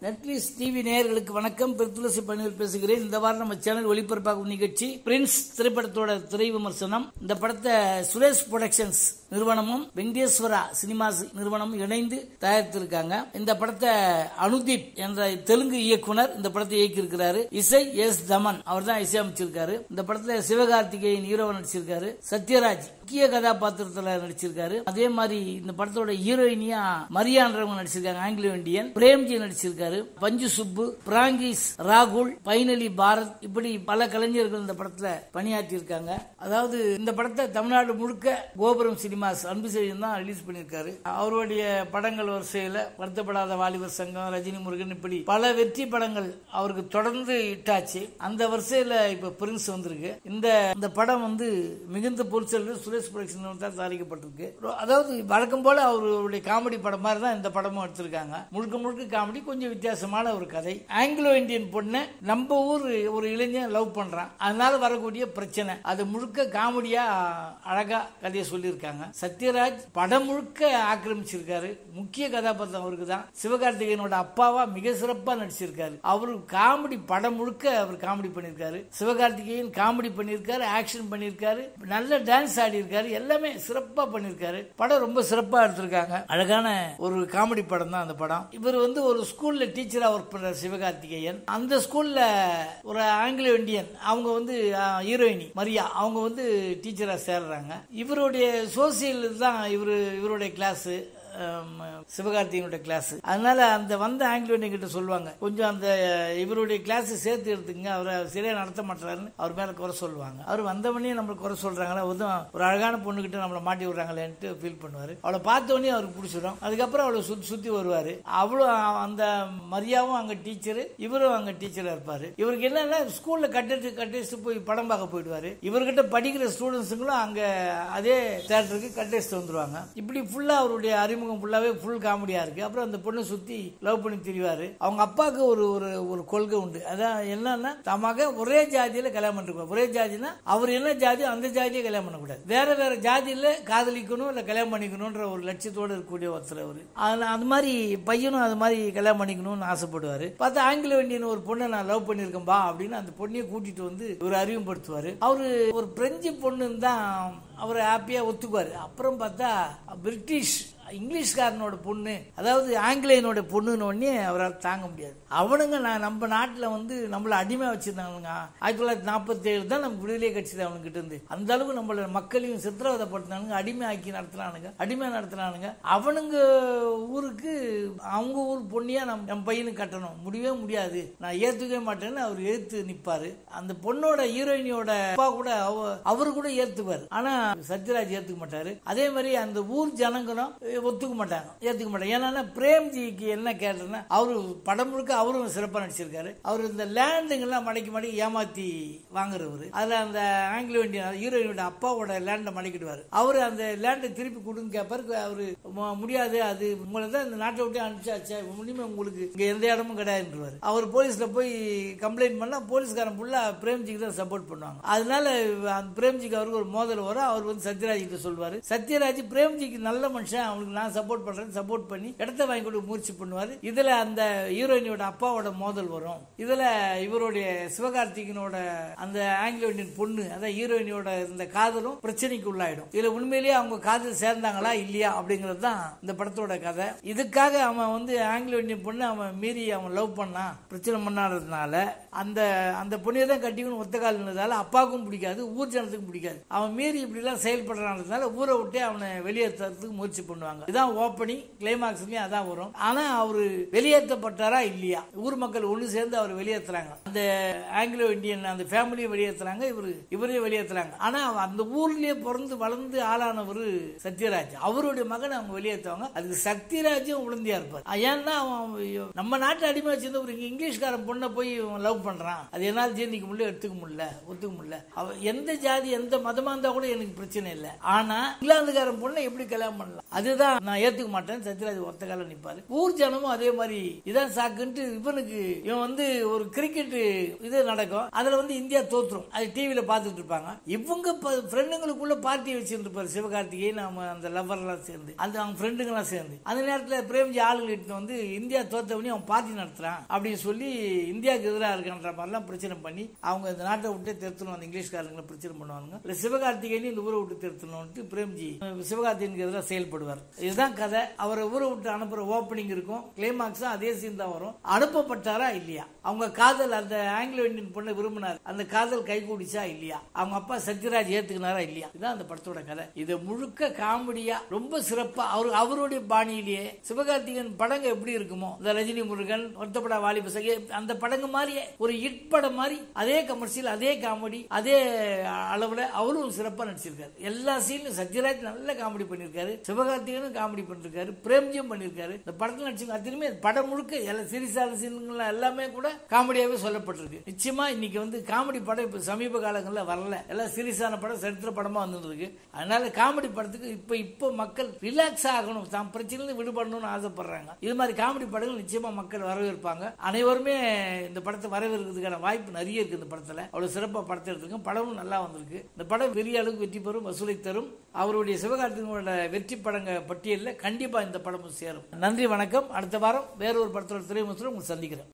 Netflix TV நேயர்களுக்கு வணக்கம் பெருத்துளசி பணியில் பேசுகிறேன் இந்த வாரம் நம்ம சேனல் ஒளிபரப்பாகும் நிகழ்ச்சி பிரின்ஸ் திரைப்படத்தோட திரை விமர்சனம் இந்த படத்தை சுரேஷ் புரொடக்ஷன்ஸ் நிறுவனமும் வெங்கடேஸ்வரா சினிமாஸ் நிறுவனமும் இணைந்து தயாரித்திருக்காங்க இந்த படத்தை அனுதீப் என்ற தெலுங்கு இயக்குனர் இந்த படத்தை இயக்கியிருக்கிறாரு இசை எஸ் தமன் அவர் தான் இசையமைச்சிருக்காரு இந்த படத்துல சிவகார்த்திகேயன் ஹீரோவா நடிச்சிருக்காரு சத்யராஜ் முக்கிய கதாபாத்திரத்துல நடிச்சிருக்காரு அதே மாதிரி இந்த படத்தோட ஹீரோயினியா மரியான்றவங்க நடிச்சிருக்காங்க ஆங்கிலோ இந்தியன் பிரேம்ஜி நடிச்சிருக்காரு பஞ்சு சுப்பு பிராங்கிஸ் ராகுல் பைனலி பாரத் இப்படி பல கலைஞர்கள் இந்த படத்துல பணியாற்றி இருக்காங்க அதாவது இந்த படத்தை தமிழ்நாடு முழுக்க கோபுரம் சினிமாஸ் அன்பு செய்யும் தான் ரிலீஸ் பண்ணியிருக்காரு அவருடைய படங்கள் வரிசையில வருத்தப்படாத வாலிபர் சங்கம் ரஜினி முருகன் இப்படி பல வெற்றி படங்கள் அவருக்கு தொடர்ந்து இட்டாச்சு அந்த வரிசையில இப்ப பிரின்ஸ் வந்திருக்கு இந்த இந்த படம் வந்து மிகுந்த பொருட்செல்வ சுரேஷ் புரட்சி தான் தயாரிக்கப்பட்டிருக்கு அதாவது வழக்கம் போல அவருடைய காமெடி படம் மாதிரி தான் இந்த படமும் எடுத்திருக்காங்க முழுக்க முழுக்க காமெடி கொஞ்சம் வித்தியாசமான ஒரு கதை ஆங்கிலோ இந்தியன் பொண்ணை நம்ம ஊர் ஒரு இளைஞன் லவ் பண்றான் அதனால வரக்கூடிய பிரச்சனை அது முழுக்க காமெடியா அழகா கதையை சொல்லியிருக்காங்க சத்யராஜ் படம் முழுக்க ஆக்கிரமிச்சிருக்காரு முக்கிய கதாபாத்திரம் அவருக்கு தான் சிவகார்த்திகேயனோட அப்பாவா மிக சிறப்பா நடிச்சிருக்காரு அவரு காமெடி படம் முழுக்க அவர் காமெடி பண்ணியிருக்காரு சிவகார்த்திகேயன் காமெடி பண்ணியிருக்காரு ஆக்ஷன் பண்ணியிருக்காரு நல்ல டான்ஸ் ஆடி இருக்காரு எல்லாமே சிறப்பா பண்ணியிருக்காரு படம் ரொம்ப சிறப்பா எடுத்திருக்காங்க அழகான ஒரு காமெடி படம் தான் அந்த படம் இவர் வந்து ஒரு ஸ்கூல்ல டீச்சரா ஒர்க் பண்ற சிவகார்த்திகேயன் அந்த ஸ்கூல்ல ஒரு ஆங்கிலோ இந்தியன் அவங்க வந்து ஹீரோயினி மரியா அவங்க வந்து டீச்சரா சேர்றாங்க இவருடைய சோசியல் தான் இவரு இவருடைய கிளாஸ் சிவகார்த்திகனுடைய கிளாஸ் அதனால அந்த வந்த ஆங்கிலோ கிட்ட சொல்லுவாங்க கொஞ்சம் அந்த இவருடைய கிளாஸ் சேர்த்து எடுத்துங்க அவரை சரியா நடத்த மாட்டாருன்னு அவர் மேல குறை சொல்லுவாங்க அவர் வந்தவனே நம்மளுக்கு குறை சொல்றாங்களா ஒரு அழகான பொண்ணுகிட்ட நம்மளை மாட்டி விடுறாங்களேன்ட்டு ஃபீல் பண்ணுவாரு அவளை பார்த்தவொடனே அவருக்கு பிடிச்சிடும் அதுக்கப்புறம் அவளை சுத்தி சுத்தி வருவாரு அவளும் அந்த மரியாவும் அங்க டீச்சர் இவரும் அங்க டீச்சரா இருப்பாரு இவருக்கு என்னன்னா ஸ்கூல்ல கட்டிட்டு கட்டிட்டு போய் படம் பார்க்க போயிடுவாரு இவர்கிட்ட படிக்கிற ஸ்டூடெண்ட்ஸுங்களும் அங்க அதே தேட்டருக்கு கட்டிட்டு வந்துருவாங்க இப்படி ஃபுல்லா அவருடைய அறிமுகம் ஃபுல்லாவே ஃபுல் காமெடியா இருக்கு அப்புறம் அந்த பொண்ணு சுத்தி லவ் பண்ணி திரிவாரு அவங்க அப்பாவுக்கு ஒரு ஒரு ஒரு கொள்கை உண்டு அதான் என்னன்னா தமாக ஒரே ஜாதியில கல்யாணம் பண்ணிருக்கோம் ஒரே ஜாதினா அவர் என்ன ஜாதி அந்த ஜாதியை கல்யாணம் பண்ணக்கூடாது வேற வேற ஜாதியில காதலிக்கணும் இல்ல கல்யாணம் பண்ணிக்கணும்ன்ற ஒரு லட்சியத்தோடு இருக்கக்கூடிய ஒருத்தர் அவரு அதுல அது மாதிரி பையனும் அது மாதிரி கல்யாணம் பண்ணிக்கணும்னு ஆசைப்படுவாரு பார்த்தா ஆங்கில வேண்டியன் ஒரு பொண்ணை நான் லவ் பண்ணிருக்கேன்பா அப்படின்னு அந்த பொண்ணையை கூட்டிட்டு வந்து ஒரு அறிமுகப்படுத்துவாரு அவரு ஒரு பிரெஞ்சு பொண்ணுன்னு தான் அவர் ஹாப்பியா ஒத்துக்குவாரு அப்புறம் பார்த்தா பிரிட்டிஷ் இங்கிலீஷ்காரனோட பொண்ணு அதாவது ஆங்கிலேயனோட பொண்ணுன்னு ஒன்னே அவரால் தாங்க முடியாது அவனுங்க நான் நம்ம நாட்டில் வந்து நம்மள அடிமை வச்சிருந்தாங்க ஆயிரத்தி தொள்ளாயிரத்தி நாற்பத்தி ஏழு தான் நம்ம விடுதலை கட்சி அவனுக்கிட்ட இருந்து அந்த அளவுக்கு நம்மள மக்களையும் சித்திரவதைப்படுத்தினானுங்க அடிமை ஆக்கி நடத்தினானுங்க அடிமை நடத்தினானுங்க அவனுங்க ஊருக்கு அவங்க ஊர் பொண்ணியா நம்ம என் பையனுக்கு கட்டணும் முடியவே முடியாது நான் ஏத்துக்கவே மாட்டேன்னு அவர் ஏத்து நிப்பாரு அந்த பொண்ணோட ஹீரோயினியோட அப்பா கூட அவரு கூட ஏத்துக்குவாரு ஆனா சத்யராஜ் ஏத்துக்க மாட்டாரு அதே மாதிரி அந்த ஊர் ஜனங்களும் ஒத்துக்க மாட்டாங்க ஏத்துக்க மாட்டாங்க ஏன்னா பிரேம்ஜிக்கு என்ன கேட்டேன்னா அவரு படம் முழுக்க அவரும் சிறப்பா நடிச்சிருக்காரு அவர் இந்த லேண்டுங்கெல்லாம் மடக்கி மடக்கி ஏமாத்தி வாங்குறவரு அதுல அந்த ஆங்கிலோ இந்தியன் ஹீரோயினோட அப்பாவோட லேண்டை மடக்கிடுவாரு அவரு அந்த லேண்டை திருப்பி கொடுங்க கேப்பாரு அவரு முடியாது அது உங்களை தான் இந்த நாட்டை விட்டு அனுப்பிச்சாச்சா முடியுமே உங்களுக்கு இங்க எந்த இடமும் கிடையாதுன்றவாரு அவர் போலீஸ்ல போய் கம்ப்ளைண்ட் பண்ணா போலீஸ்காரன் ஃபுல்லா பிரேம்ஜிக்கு தான் சப்போர்ட் பண்ணுவாங்க அதனால அந்த பிரேம்ஜிக்கு அவருக்கு ஒரு மோதல் வரும் அவர் வந்து சத்யராஜ் கிட்ட சொல்வாரு சத்யராஜ் பிரேம்ஜிக்கு நல்ல மனுஷன் அவனுக்கு நான் சப்போர்ட் பண்றேன் சப்போர்ட் பண்ணி இடத்த வாங்கி கொடுக்க முயற்சி பண்ணுவாரு இதுல அந்த ஹீரோயினோட அப்பாவோட மோதல் வரும் இதுல இவருடைய சிவகார்த்திகனோட அந்த ஆங்கிலோ இந்தியன் பொண்ணு அதான் ஹீரோயினோட இந்த காதலும் பிரச்சனைக்கு உள்ளாயிடும் இதுல உண்மையிலேயே அவங்க காதல் சேர்ந்தாங்களா இல்லையா அப்படிங்கிறது தான் இந்த படத்தோட கதை இதுக்காக அவன் வந்து ஆங்கிலோ இந்தியன் பொண்ணு அவன் மீறி அவன் லவ் பண்ணான் பிரச்சனை பண்ணாததுனால அந்த அந்த பொண்ணியை தான் கட்டிக்கணும் ஒத்த கால் இருந்ததால அப்பாவுக்கும் பிடிக்காது ஊர் ஜனத்துக்கும் பிடிக்காது அவன் மீறி இப்படி எல்லாம் செயல்படுறான்றதுனால ஊரை விட்டே அவனை வெளியேற்றுறதுக்கு முயற்சி பண்ணுவாங்க இதான் ஓப்பனிங் கிளைமாக்ஸ்லயும் அதான் வரும் ஆனா அவரு வெளியேற்றப்பட்டாரா இல்லையா ஊர் மக்கள் ஒண்ணு சேர்ந்து அவர் வெளியேற்றுறாங்க அந்த ஆங்கிலோ இந்தியன் அந்த ஃபேமிலியை வெளியேற்றுறாங்க இவரு இவரையும் வெளியேற்றுறாங்க ஆனா அந்த ஊர்லயே பிறந்து வளர்ந்து ஆளானவர் சத்யராஜ் அவருடைய மகனை அவங்க வெளியேற்றுவாங்க அதுக்கு சத்யராஜும் உளுந்தியா இருப்பார் ஏன்னா அவன் நம்ம நாட்டு அடிமை வச்சிருந்த ஒரு இங்கிலீஷ்காரன் பொண்ணை போய் லவ் பண்றான் அது என்னால் ஜீர்ணிக்க முடியல எடுத்துக்க முடியல ஒத்துக்க முடியல அவ எந்த ஜாதி எந்த மதமா இருந்தா கூட எனக்கு பிரச்சனை இல்லை ஆனா இங்கிலாந்துக்காரன் பொண்ணை எப்படி கல்யாணம் பண்ணலாம் அதுதான் நான் ஏத்துக்க மாட்டேன் சத்யராஜ் ஒத்த காலம் நிப்பாரு ஊர் ஜனமும் அதே மாதிரி இதான் சாக்குன்ட்டு இவனுக்கு இவன் வந்து ஒரு கிரிக்கெட் இது நடக்கும் அதுல வந்து இந்தியா தோத்துரும் அது டிவியில பார்த்துட்டு இருப்பாங்க இவங்க ஃப்ரெண்டுங்களுக்குள்ள பார்ட்டி வச்சிருந்துருப்பாரு சிவகார்த்திகேயன் நம்ம அந்த லவ்வர் எல்லாம் சேர்ந்து அந்த அவங்க ஃப்ரெண்டுங்க எல்லாம் சேர்ந்து அந்த நேரத்துல பிரேம்ஜி ஆளுங்க எடுத்து வந்து இந்தியா தோத்தவனே அவன் பார்ட்டி நடத்துறான் அப்படின்னு சொல்லி இந்தியாவுக்கு எதிராக இருக்கான்ற மாதிரிலாம் பிரச்சனை பண்ணி அவங்க இந்த நாட்டை விட்டு திருத்தணும் அந்த இங்கிலீஷ்காரங்களை பிரச்சனை பண்ணுவாங்க இல்ல சிவகார்த்திகேயன் இந்த ஊரை விட்டு திருத்தணும்ட்டு பிரேம்ஜி அஹ், சிவகார்த்திகேயனுக்கு எதிராக செயல்படுவார் இதுதான் கதை அவரை ஊரை விட்டு அனுப்புற ஓப்பனிங் இருக்கும் கிளைமாக்ஸ் அதே சீன் தான் வரும் அனுப்பப்பட்டாரா இல்லையா அவங்க காதல் அந்த ஆங்கிலோ இந்தியன் பொண்ணை விரும்பினார் அந்த காதல் கைகூடிச்சா இல்லையா அவங்க அப்பா சத்யராஜ் ஏத்துக்கினாரா இல்லையா இதுதான் அந்த படத்தோட கதை இது முழுக்க காமெடியா ரொம்ப சிறப்பா அவர் அவருடைய பாணியிலேயே சிவகார்த்திகேயன் படங்க எப்படி இருக்குமோ இந்த ரஜினி முருகன் ஒருத்தப்பட வாலிப சகி அந்த படங்க மாதிரியே ஒரு ஹிட் படம் மாதிரி அதே கமர்ஷியல் அதே காமெடி அதே அளவுல அவரும் சிறப்பா நடிச்சிருக்காரு எல்லா சீன்லையும் சத்யராஜ் நல்ல காமெடி பண்ணிருக்காரு சிவகார்த்திகேயனும் காமெடி பண்ணிருக்காரு பிரேம்ஜியும் பண்ணிருக்காரு இந்த படத்துல நடிச்சிருக்க அத்தனையுமே படம் முழுக்க எல்லா சீரியஸான சீன்கள் எல்லாமே கூட காமெடியாவே சொல்லப்பட்டிருக்கு நிச்சயமா இன்னைக்கு வந்து காமெடி படம் இப்ப சமீப காலங்களில் வரல எல்லாம் சீரியஸான படம் சரித்திர படமா வந்துருக்கு அதனால காமெடி படத்துக்கு இப்ப இப்போ மக்கள் ரிலாக்ஸ் ஆகணும் தான் பிரச்சனையிலிருந்து விடுபடணும்னு ஆசைப்படுறாங்க இது மாதிரி காமெடி படங்கள் நிச்சயமா மக்கள் வரவேற்பாங்க அனைவருமே இந்த படத்தை வரவேற்கிறதுக்கான வாய்ப்பு நிறைய இருக்கு இந்த படத்துல அவ்வளவு சிறப்பா படத்தை எடுத்திருக்கோம் படமும் நல்லா வந்திருக்கு இந்த படம் பெரிய அளவுக்கு வெற்றி பெறும் வசூலை தரும் அவருடைய சிவகார்த்திகனோட வெற்றி படங்க பட்டியலில் கண்டிப்பா இந்த படமும் சேரும் நன்றி வணக்கம் அடுத்த வாரம் வேறொரு படத்தோட திரைமுகத்தில் உங்களை சந்திக்கிறேன்